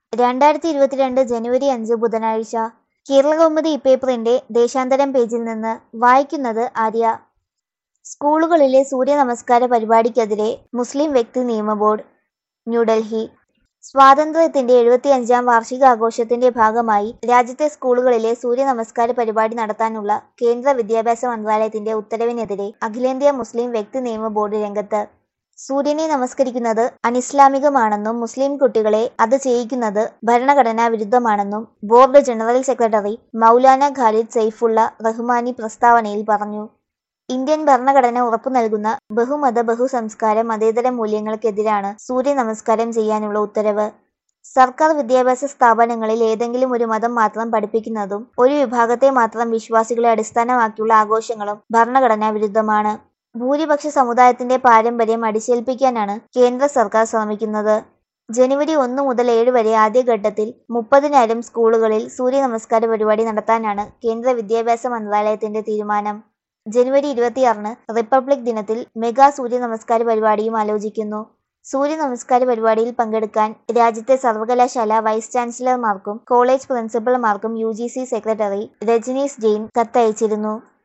രണ്ടായിരത്തി ഇരുപത്തിരണ്ട് ജനുവരി അഞ്ച് ബുധനാഴ്ച കേരളകൗമുദി ഇപ്പേപ്പറിന്റെ ദേശാന്തരം പേജിൽ നിന്ന് വായിക്കുന്നത് ആര്യ സ്കൂളുകളിലെ സൂര്യ നമസ്കാര പരിപാടിക്കെതിരെ മുസ്ലിം വ്യക്തി നിയമ ബോർഡ് ന്യൂഡൽഹി സ്വാതന്ത്ര്യത്തിന്റെ എഴുപത്തിയഞ്ചാം വാർഷികാഘോഷത്തിന്റെ ഭാഗമായി രാജ്യത്തെ സ്കൂളുകളിലെ സൂര്യ നമസ്കാര പരിപാടി നടത്താനുള്ള കേന്ദ്ര വിദ്യാഭ്യാസ മന്ത്രാലയത്തിന്റെ ഉത്തരവിനെതിരെ അഖിലേന്ത്യാ മുസ്ലിം വ്യക്തി നിയമ ബോർഡ് രംഗത്ത് സൂര്യനെ നമസ്കരിക്കുന്നത് അനിസ്ലാമികമാണെന്നും മുസ്ലിം കുട്ടികളെ അത് ചെയ്യിക്കുന്നത് ഭരണഘടനാ വിരുദ്ധമാണെന്നും board general secretary Maulana Khalid Saifullah Rahmani പ്രസ്താവനയിൽ പറഞ്ഞു ഇന്ത്യൻ ഭരണഘടന ഉറപ്പു നൽകുന്ന ബഹുമത ബഹുസംസ്കാര മതേതര മൂല്യങ്ങൾക്കെതിരാണ് സൂര്യ നമസ്കാരം ചെയ്യാനുള്ള ഉത്തരവ് സർക്കാർ വിദ്യാഭ്യാസ സ്ഥാപനങ്ങളിൽ ഏതെങ്കിലും ഒരു മതം മാത്രം പഠിപ്പിക്കുന്നതും ഒരു വിഭാഗത്തെ മാത്രം വിശ്വാസികളെ അടിസ്ഥാനമാക്കിയുള്ള ആഘോഷങ്ങളും ഭരണഘടനാ വിരുദ്ധമാണ് ഭൂരിപക്ഷ സമുദായത്തിന്റെ പാരമ്പര്യം അടിച്ചേൽപ്പിക്കാനാണ് കേന്ദ്ര സർക്കാർ ശ്രമിക്കുന്നത് ജനുവരി ഒന്ന് മുതൽ ഏഴ് വരെ ആദ്യഘട്ടത്തിൽ മുപ്പതിനായിരം സ്കൂളുകളിൽ സൂര്യ നമസ്കാര പരിപാടി നടത്താനാണ് കേന്ദ്ര വിദ്യാഭ്യാസ മന്ത്രാലയത്തിന്റെ തീരുമാനം ജനുവരി ഇരുപത്തിയാറിന് റിപ്പബ്ലിക് ദിനത്തിൽ മെഗാ സൂര്യ നമസ്കാര പരിപാടിയും ആലോചിക്കുന്നു സൂര്യ നമസ്കാര പരിപാടിയിൽ പങ്കെടുക്കാൻ രാജ്യത്തെ സർവകലാശാല വൈസ് ചാൻസലർമാർക്കും കോളേജ് പ്രിൻസിപ്പൽമാർക്കും U G C secretary Rajneesh Jain കത്തയച്ചിരുന്നു